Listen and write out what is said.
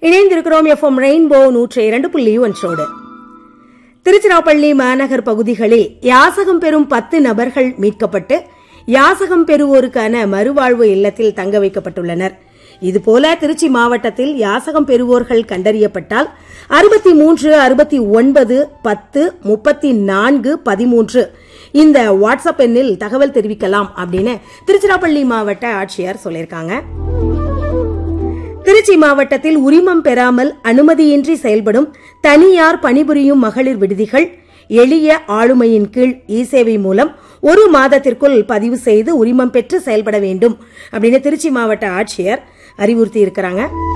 இணைந்திருக்கிறோம் FM rainbow நூற்றி இரண்டு புள்ளி ஒன்றோடு திருச்சிராப்பள்ளி மாநகர் பகுதிகளில் யாசகம் பெறும் பத்து நபர்கள் மீட்கப்பட்டு யாசகம் பெறுவோருக்கான மறுவாழ்வு இல்லத்தில் தங்க வைக்கப்பட்டுள்ளனர் இதுபோல திருச்சி மாவட்டத்தில் யாசகம் பெறுவோர்கள் கண்டறியப்பட்டால் அறுபத்தி மூன்று அறுபத்தி ஒன்பது பத்து முப்பத்தி நான்கு பதிமூன்று இந்த வாட்ஸ்அப் எண்ணில் தகவல் தெரிவிக்கலாம் அப்படின்னு திருச்சிராப்பள்ளி மாவட்ட ஆட்சியர் சொல்லியிருக்காங்க திருச்சி மாவட்டத்தில் உரிமம் பெறாமல் அனுமதியின்றி செயல்படும் தனியார் பணிபுரியும் மகளிர் விடுதிகள் எளிய ஆளுமையின் கீழ் இ சேவை மூலம் ஒரு மாதத்திற்குள் பதிவு செய்து உரிமம் பெற்று செயல்பட வேண்டும் அப்படின்னு திருச்சி மாவட்ட ஆட்சியர் அறிவுறுத்தி இருக்கிறாங்க